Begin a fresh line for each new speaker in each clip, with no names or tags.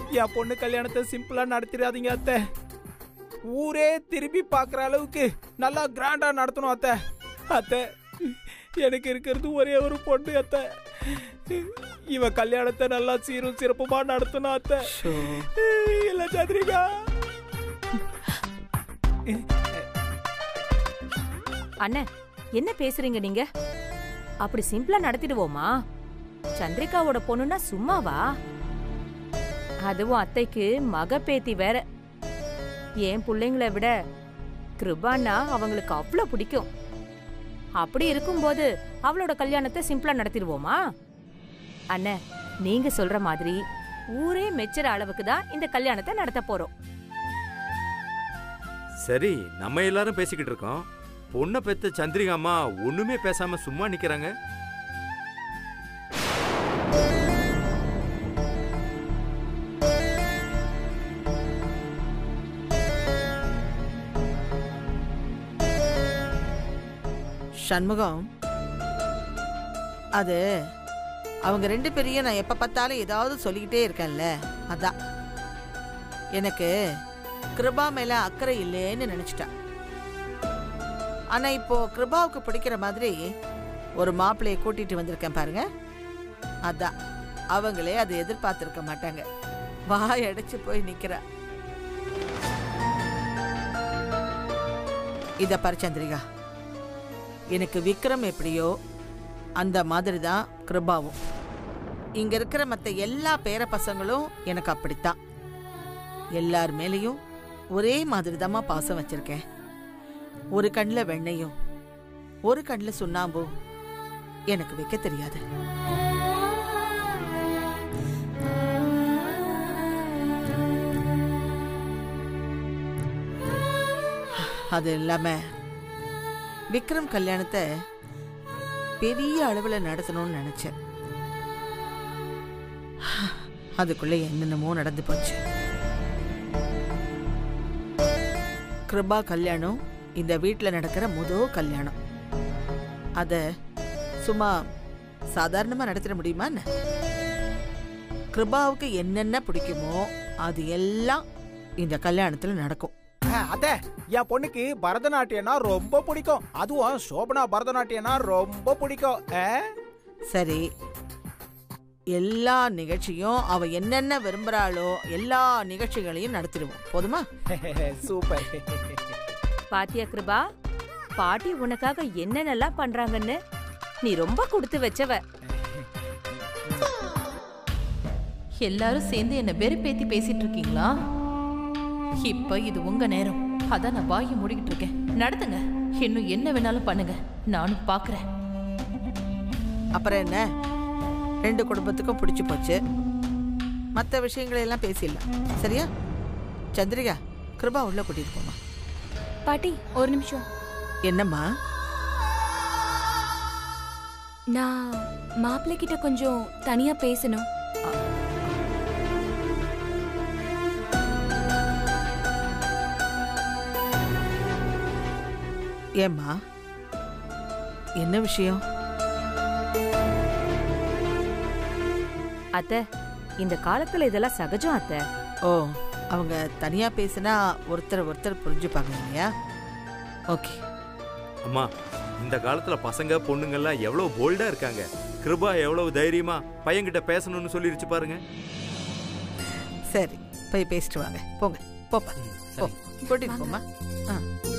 என் பொண்ணு கல்யாணத்தை சிம்பிளா நடத்திடாதீங்க அத்தை ஊரே திரும்பி பார்க்குற அளவுக்கு நல்லா கிராண்டா நடத்தணும் அத்தை அத்தை எனக்கு இருக்கிறது ஒரே ஒரு பொண்ணு அத்தை இவ கல்யாணத்தை நல்லா சீரும் சிறப்புமா நடத்தணும் அத்தை இல்ல சந்திரிகா
அண்ணன் என்ன பேசுறீங்க நீங்க அப்படி சிம்பிளா நடத்திடுவோமா சந்திரிகாவோட பொண்ணுன்னா சும்மாவா அதுவும் அத்தைக்கு மக பேத்தி வேற என் பிள்ளைங்கள விட கிருபான்னா அவங்களுக்கு அவ்வளோ பிடிக்கும் அப்படி இருக்கும்போது அவளோட கல்யாணத்தை சிம்பிளா நடத்திடுவோமா அண்ணன் நீங்க சொல்ற மாதிரி ஊரே மெச்சுற அளவுக்கு தான் இந்த கல்யாணத்தை நடத்த போறோம்
சரி நம்ம எல்லாரும் பேசிக்கிட்டு இருக்கோம் பொண்ணை பெத்த சந்திரிகா அம்மா ஒண்ணுமே பேசாம சும்மா நிக்கிறாங்க
சண்முகம் அது அவங்க ரெண்டு பேரையும் நான் எப்ப பார்த்தாலும் ஏதாவது சொல்லிக்கிட்டே இருக்கேன்ல அதான் எனக்கு கிருபா மேல அக்கறை இல்லைன்னு நினைச்சிட்டேன் ஆனா இப்போ கிருபாவுக்கு பிடிக்கிற மாதிரி ஒரு மாப்பிள்ளைய கூட்டிட்டு வந்திருக்கேன் பாருங்க அதான் அவங்களே அதை எதிர்பார்த்திருக்க மாட்டாங்க வாய் அடைச்சு போய் நிக்கிறா இத பாரு சந்திரிகா எனக்கு விக்ரம் எப்படியோ அந்த மாதிரி தான் கிருபாவும் இங்க இருக்கிற மத்த எல்லா பேர பசங்களும் எனக்கு அப்படித்தான் எல்லார் மேலேயும் ஒரே மாதிரி தாம்மா பாசம் வச்சிருக்கேன் ஒரு கண்ணில் வெண்ணையும் ஒரு கண்ணில் சுண்ணாம்பும் எனக்கு வைக்க தெரியாது அது இல்லாம விக்ரம் கல்யாணத்தை பெரிய அளவுல நடத்தணும்னு நினைச்சேன் அதுக்குள்ள என்னென்னமோ நடந்து போச்சு கிருபா கல்யாணம் இந்த வீட்டில் நடக்கிற முதல் கல்யாணம் அத சும்மா சாதாரணமா நடத்திட முடியுமா என்ன கிருபாவுக்கு என்னென்ன பிடிக்குமோ அது எல்லாம் இந்த கல்யாணத்துல நடக்கும்
அத்தை என் பொண்ணுக்கு பரதநாட்டியம்னா ரொம்ப பிடிக்கும் அதுவும் சோபனா பரதநாட்டியம்னா ரொம்ப பிடிக்கும் ஆ?
சரி எல்லா நிகழ்ச்சியும் அவ என்னென்ன விரும்புறாளோ எல்லா நிகழ்ச்சிகளையும் நடத்திடுவோம் போதுமா
சூப்பர்
பாத்தியா கிருபா பாட்டி உனக்காக என்னென்னலாம் பண்றாங்கன்னு நீ ரொம்ப கொடுத்து வச்சவ
எல்லாரும் சேர்ந்து என்ன வெறுப்பேத்தி பேசிட்டு இருக்கீங்களா இப்ப இது உங்க நேரம் அதான் நான் வாயை மூடிக்கிட்டு இருக்கேன் நடத்துங்க இன்னும் என்ன வேணாலும் பண்ணுங்க நானும் பாக்குறேன்
அப்புறம் என்ன ரெண்டு குடும்பத்துக்கும் பிடிச்சு போச்சு மற்ற விஷயங்களை எல்லாம் பேசிடலாம் சரியா சந்திரிகா கிருபா உள்ள கூட்டிட்டு போமா
பாட்டி ஒரு நிமிஷம்
என்னம்மா
நான் மாப்பிள்ளை கிட்ட கொஞ்சம் தனியா பேசணும்
ஏம்மா என்ன விஷயம்
அத்தை இந்த காலத்துல இதெல்லாம் சகஜம் அத்தை
ஓ அவங்க தனியா பேசினா ஒருத்தர் ஒருத்தர் புரிஞ்சுப்பாங்க இல்லையா ஓகே
அம்மா இந்த காலத்துல பசங்க பொண்ணுங்கெல்லாம் எவ்வளவு போல்டா இருக்காங்க கிருபா எவ்வளவு தைரியமா பையன்கிட்ட பேசணும்னு சொல்லிருச்சு பாருங்க
சரி போய் பேசிட்டு வாங்க போங்க போப்பா போ கூட்டிட்டு போமா ஆ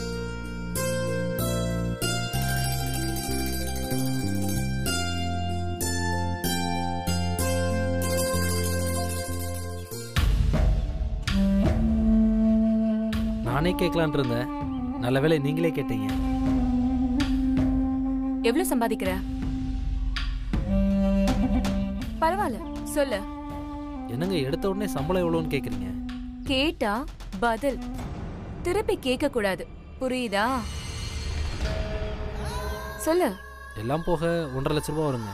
நானே கேட்கலான் இருந்தேன் நல்ல வேளை நீங்களே கேட்டீங்க
எவ்வளவு சம்பாதிக்கிற பரவாயில்ல சொல்லு
என்னங்க எடுத்த உடனே சம்பளம் எவ்வளோன்னு கேட்குறீங்க
கேட்டா பதில் திருப்பி கேட்க கூடாது புரியுதா சொல்லு
எல்லாம் போக ஒன்றரை லட்ச ரூபா வருங்க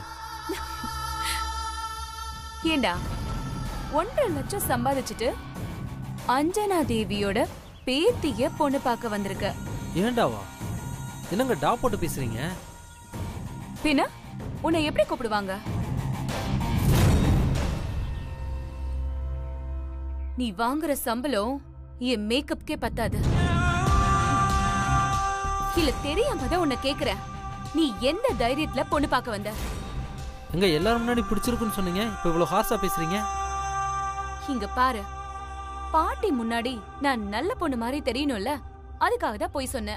ஏண்டா ஒன்றரை லட்சம் சம்பாதிச்சுட்டு அஞ்சனா தேவியோட பேத்திய பொண்ணு பார்க்க வந்திருக்க
ஏண்டாவா என்னங்க டா போட்டு பேசுறீங்க
பின்ன உன்னை எப்படி கூப்பிடுவாங்க நீ வாங்குற சம்பளம் என் மேக்கப்க்கே பத்தாது இல்ல தெரியாம தான் உன்னை கேக்குறேன் நீ எந்த தைரியத்துல பொண்ணு பார்க்க வந்த
எங்க எல்லாரும் முன்னாடி பிடிச்சிருக்குன்னு சொன்னீங்க இப்போ இவ்வளோ ஹார்ஸா பேசுறீங்க
இங்க பாரு பாட்டி முன்னாடி நான் நல்ல பொண்ணு மாதிரி தெரியணும்ல அதுக்காக தான் போய் சொன்னேன்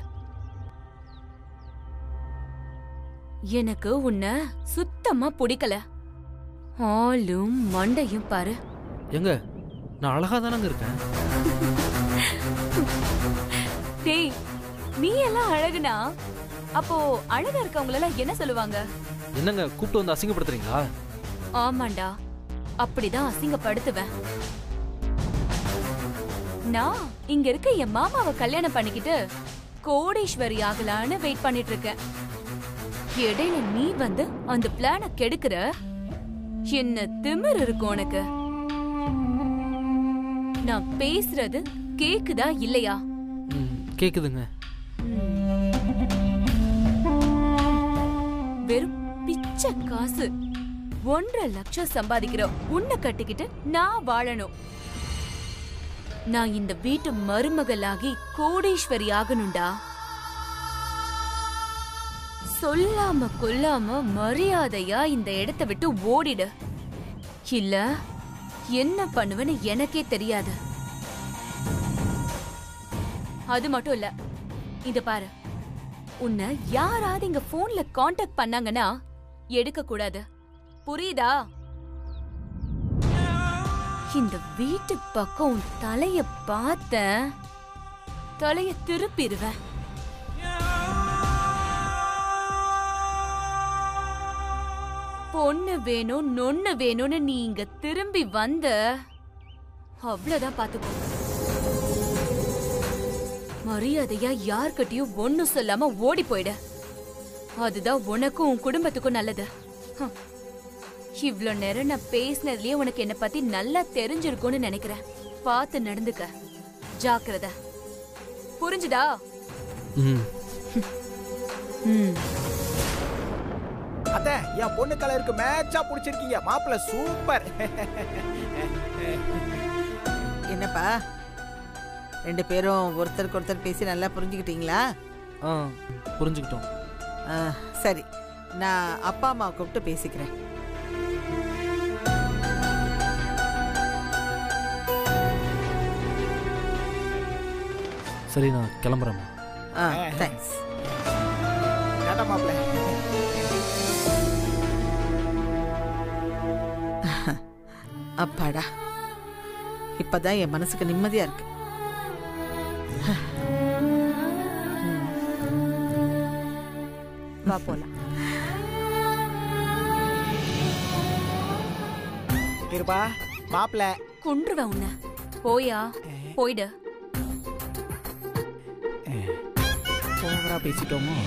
எனக்கு உன்னை சுத்தமா பிடிக்கல ஆளும் மண்டையும் பாரு
எங்க நான் அழகா தானங்க இருக்கேன்
டேய் நீ எல்லாம் அழகுனா அப்போ அழகா இருக்கவங்கள எல்லாம் என்ன சொல்லுவாங்க
என்னங்க கூப்பிட்டு வந்து அசிங்கப்படுத்துறீங்களா
ஆமாண்டா அப்படிதான் அசிங்கப்படுத்துவேன் நான் இங்க இருக்க என் மாமாவை கல்யாணம் பண்ணிக்கிட்டு கோடீஸ்வரி ஆகலான்னு வெயிட் பண்ணிட்டு இருக்கேன் இடையில நீ வந்து அந்த பிளான கெடுக்கிற என்ன திமிர் இருக்கும் உனக்கு நான் பேசுறது கேக்குதா இல்லையா
ம், கேக்குதுங்க
வெறும் பிச்சை காசு ஒன்றரை லட்சம் சம்பாதிக்கிற உன்னை கட்டிக்கிட்டு நான் வாழணும் நான் இந்த வீட்டு மருமகளாகி கோடீஸ்வரி ஆகணும்டா சொல்லாம கொல்லாம மரியாதையா இந்த இடத்தை விட்டு ஓடிடு இல்ல என்ன பண்ணுவேன்னு எனக்கே தெரியாது அது மட்டும் இல்ல இத பாரு உன்னை யாராவது இங்க போன்ல காண்டாக்ட் பண்ணாங்கன்னா எடுக்க கூடாது புரியுதா இந்த வீட்டு பக்கம் உன் தலைய பார்த்த தலைய திருப்பிடுவேன் பொண்ணு வேணும் நொண்ணு வேணும்னு நீ இங்க திரும்பி வந்த அவ்வளவுதான் பாத்துக்கோ மரியாதையா யார்கிட்டயும் ஒண்ணு சொல்லாம ஓடி போயிடு அதுதான் உனக்கும் உன் குடும்பத்துக்கும் நல்லது ஹம். இவ்ளோ நேரம் நான் பேசினதுலயே உனக்கு என்ன பத்தி நல்லா தெரிஞ்சிருக்கும்னு நினைக்கிறேன் பார்த்து நடந்துக்க ஜாக்கிரதை புரிஞ்சுதா
ம்
ம்
அத்தை என் பொண்ணு கலருக்கு மேட்சா பிடிச்சிருக்கீங்க மாப்பிள்ள சூப்பர்
என்னப்பா ரெண்டு பேரும் ஒருத்தருக்கு ஒருத்தர் பேசி நல்லா புரிஞ்சுக்கிட்டீங்களா
ஆ புரிஞ்சுக்கிட்டோம்
ஆ, சரி நான் அப்பா அம்மா கூப்பிட்டு பேசிக்கிறேன்
சரி நான் கிளம்புறேம்மா
ஆ தேங்க்ஸ்
டாடா மாப்பிள்ள
அப்பாடா இப்பதான் என் மனசுக்கு நிம்மதியா இருக்கு
வா போலாம்
இருப்பா மாப்பிள்ள
கொன்றுவேன் உன்னை போயா போயிடு
ஓவரா பேசிட்டோமோ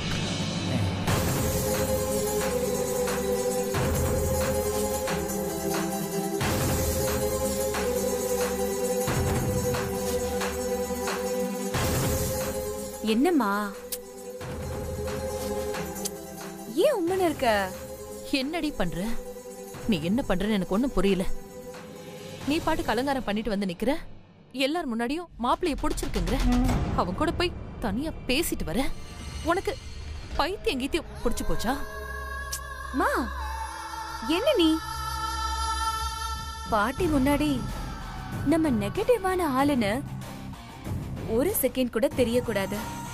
என்னம்மா ஏன் உம்மன இருக்க
என்னடி பண்ற நீ என்ன பண்றன்னு எனக்கு ஒண்ணும் புரியல நீ பாட்டுக்கு அலங்காரம் பண்ணிட்டு வந்து நிக்கிற எல்லார் முன்னாடியும் மாப்பிளைய பிடிச்சிருக்குங்கிற அவன் கூட போய் தனியா பேசிட்டு வர உனக்கு பைத்தியம் கீத்தியம் பிடிச்சு போச்சா
மா என்ன நீ பாட்டி முன்னாடி நம்ம நெகட்டிவான ஆளுன்னு ஒரு செகண்ட் கூட தெரியக்கூடாது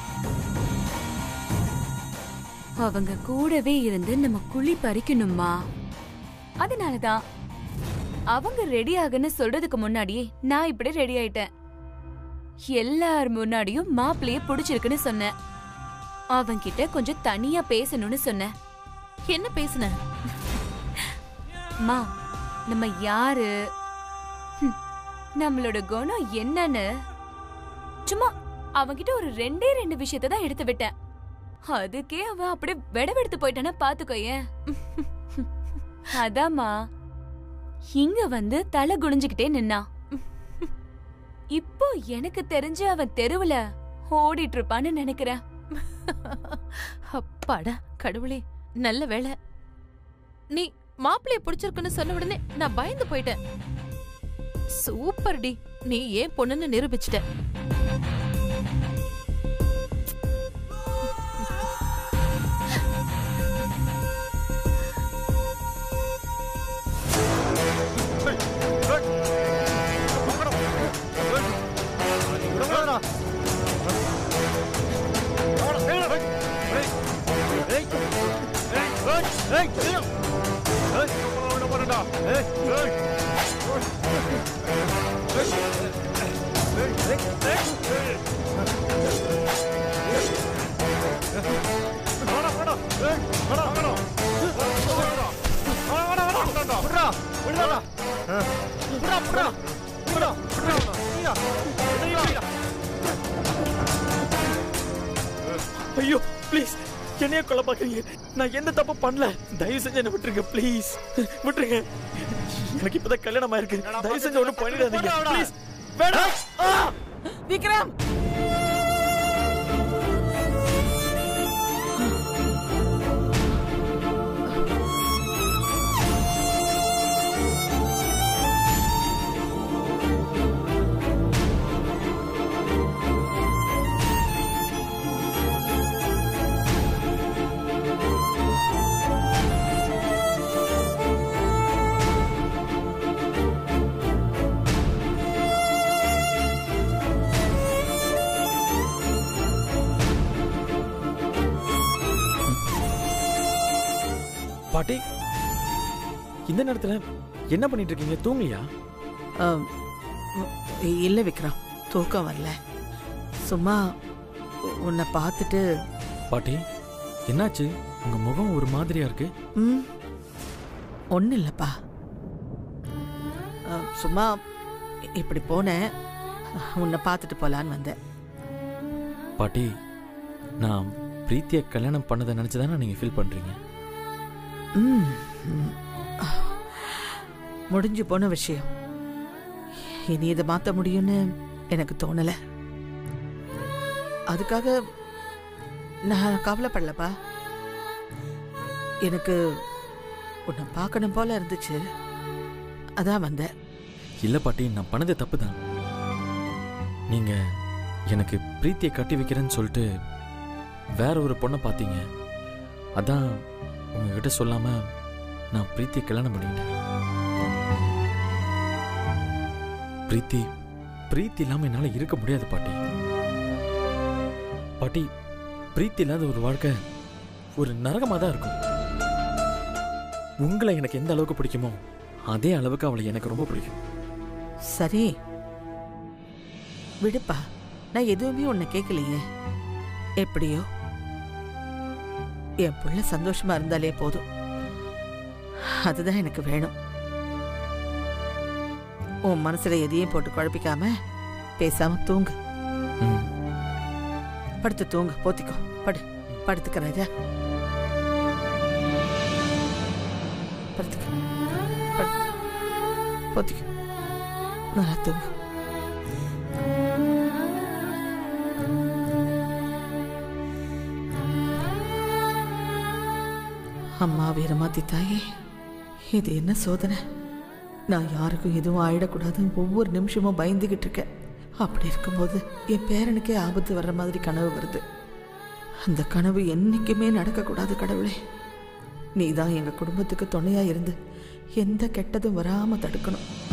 அவங்க கூடவே இருந்து நம்ம குழி பறிக்கணுமா அதனாலதான் அவங்க ரெடி ஆகுன்னு சொல்றதுக்கு முன்னாடியே நான் இப்படி ரெடி ஆயிட்டேன் எல்லார் முன்னாடியும் மாப்பிளைய பிடிச்சிருக்குன்னு சொன்னேன் அவன்கிட்ட கொஞ்சம் தனியா பேசணும்னு சொன்னேன்
என்ன பேசுன
மா நம்ம யாரு ஹம், நம்மளோட குணம் என்னன்னு சும்மா அவன்கிட்ட ஒரு ரெண்டே ரெண்டு விஷயத்தை தான் எடுத்து விட்டேன் அதுக்கே அவன் அப்படியே வெடவெடுத்து போயிட்டானா பாத்துக்கோயேன் அதாம்மா இங்க வந்து தலை குனிஞ்சுக்கிட்டே நின்னா இப்போ எனக்கு தெரிஞ்சு அவன் தெருவுல ஓடிட்டு இருப்பான்னு நினைக்கிறேன்
அப்பாடா கடவுளே நல்ல வேளை நீ மாப்பிளைய பிடிச்சிருக்குன்னு சொன்ன உடனே நான் பயந்து போயிட்டேன் சூப்பர் டி நீ ஏன் பொண்ணுன்னு நிரூபிச்சிட்ட
ஐயோ ப்ளீஸ் என்னைய கொல்ல பாக்குறீங்க நான் எந்த தப்பு பண்ணல தயவு செஞ்சு என்ன விட்டுருங்க ப்ளீஸ் விட்டுருங்க எனக்கு இப்பதான் கல்யாணம் ஆயிருக்கு தயவு செஞ்சு ஒண்ணும் பண்ணிடாதீங்க ப்ளீஸ் வேணாம் ஆ!
விக்ரம்
பாட்டி இந்த நேரத்துல என்ன பண்ணிட்டு இருக்கீங்க தூங்கலையா
ஆம், உ- இல்ல விக்ரம் தூக்கம் வரல சும்மா உ- உன்னை பார்த்துட்டு
பாட்டி என்னாச்சு உங்க முகம் ஒரு மாதிரியா இருக்கு
ம் ஒன்றும் இல்லைப்பா ஆ, சும்மா இ- இப்படி போனேன் உன்னை பார்த்துட்டு போலான்னு வந்தேன்
பாட்டி நான் பிரீத்தியை கல்யாணம் பண்ணதை நினைச்சு தானே நீங்க ஃபீல் பண்றீங்க
ம், ம். முடிஞ்சு போன விஷயம் இனி இதை மாற்ற முடியும்னு எனக்கு தோணல அதுக்காக நான் கவலைப்படலப்பா எனக்கு உன்னை பார்க்கணும் போல இருந்துச்சு அதான் வந்தேன்
இல்ல பாட்டி நான் பண்ணது தப்பு தான் நீங்க எனக்கு பிரீத்தியை கட்டி வைக்கிறேன்னு சொல்லிட்டு வேற ஒரு பொண்ணை பார்த்தீங்க அதான் உங்ககிட்ட சொல்லாம நான் பிரீத்தியை கல்யாணம் பண்ணிக்கிட்டேன் பிரீத்தி பிரீத்தி இல்லாம என்னால இருக்க முடியாது பாட்டி பாட்டி பிரீத்தி இல்லாத ஒரு வாழ்க்கை ஒரு நரகமா தான் இருக்கும் உங்களை எனக்கு எந்த அளவுக்கு பிடிக்குமோ அதே அளவுக்கு அவளை எனக்கு ரொம்ப பிடிக்கும்
சரி விடுப்பா நான் எதுவுமே உன்னை கேட்கலையே எப்படியோ என் புள்ள சந்தோஷமா இருந்தாலே போதும் அதுதான் எனக்கு வேணும் உன் மனசுல எதையும் போட்டு குழப்பிக்காம பேசாம தூங்கு
ம்.
படுத்து தூங்கு போத்திக்கோ படு படுத்துக்க ராஜா படுத்துக்க படு. போத்திக்கோ நல்லா தூங்கு அம்மா வீரமாத்தி தாயே இது என்ன சோதனை நான் யாருக்கும் எதுவும் ஆயிடக்கூடாதுன்னு ஒவ்வொரு நிமிஷமும் பயந்துகிட்டு இருக்கேன் அப்படி இருக்கும்போது என் பேரனுக்கே ஆபத்து வர்ற மாதிரி கனவு வருது அந்த கனவு என்னைக்குமே நடக்கக்கூடாது கடவுளே நீ தான் எங்கள் குடும்பத்துக்கு துணையாக இருந்து எந்த கெட்டதும் வராமல் தடுக்கணும்